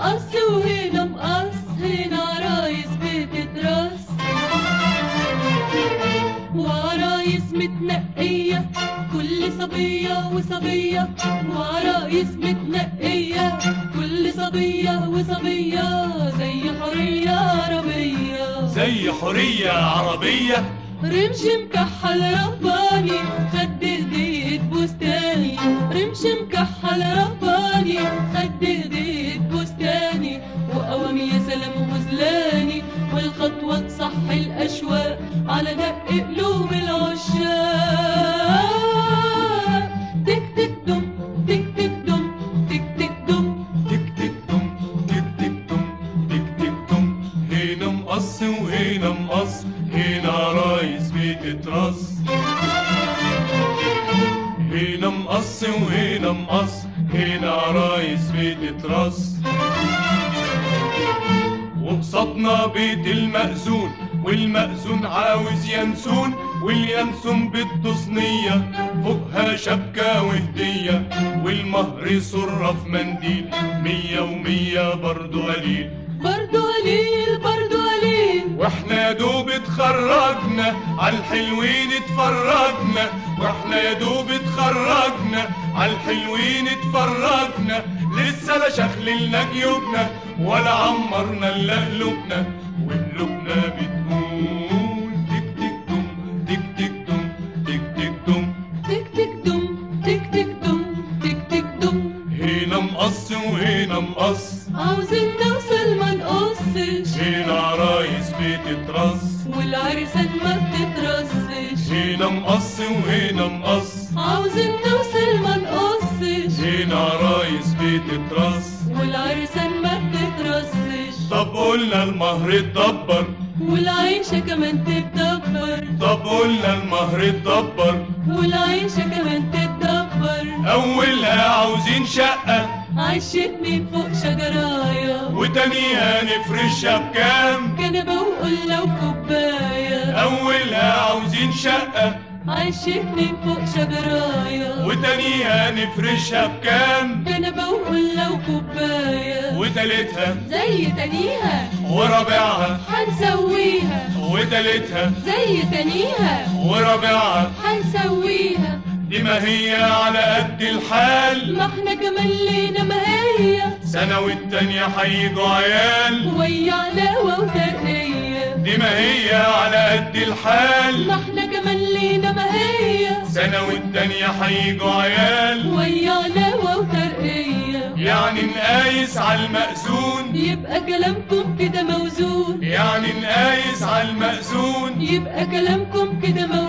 مقص وهنا مقص هنا عرايس بتترص وعرايس متنقية كل صبية وصبية وعرايس متنقية كل صبية وصبية زي حرية عربية زي حرية عربية رمش مكحل رباني خد ايديك بستاني رمش مكحل رباني خد ايديك بستاني وقوام يا سلام غزلاني والخطوة تصحي الأشواق على دق قلوب العشاق تك تك دم تك تك دم تك تك دم تك تك دم تك تك دم تك تك دم هنا مقص وهنا مقص هنا عرايس بتترص هنا مقص وهنا مقص هنا عرايس بتترص وقصادنا بيت المأذون والمأذون عاوز ينسون واليانسون بده صينية فوقها شبكة وهدية والمهر صرة في منديل مية ومية برضو قليل برضو قليل برضو قليل واحنا يا دوب اتخرجنا عالحلوين اتفرجنا واحنا يا دوب اتخرجنا عالحلوين اتفرجنا لسه لا شخللنا جيوبنا ولا عمرنا الا قلوبنا وقلوبنا بتقول تك تك دم تك تك دم تك تك دم تك تك دم تك تك دم تك تك دم هنا مقص وهنا مقص عاوزين نوصل ما نقصش هنا عرايس بتترص والعرسان ما بتترصش هنا مقص وهنا مقص عاوزين نوصل ما نقصش هنا عرايس بتترص والعرسان ما بتترصش طب قلنا المهر اتدبر والعيشة كمان تتدبر طب قلنا المهر اتدبر والعيشة كمان تتدبر اولها عاوزين شقة عشتني فوق شجرايا وتانيها نفرشها بكام كنبة وقلة وكوباية اولها عاوزين شقة عشتني فوق شجرايا وتانيها نفرشها بكام كنبة وقلة وكوباية وتالتها زي تانيها ورابعها هنسويها وتالتها زي تانيها ورابعها هنسويها دي ما هي على قد الحال ما احنا كمان لينا ما هي سنة والتانية هيجوا عيال ويا علاوة وترقية دي ما هي على قد الحال ما احنا كمان لينا ما هي سنة والتانية هيجوا عيال ويا علاوة وترقية يعني نقايس على المأذون يبقى كلامكم كده موزون يعني نقايس على المأذون يبقى كلامكم كده موزون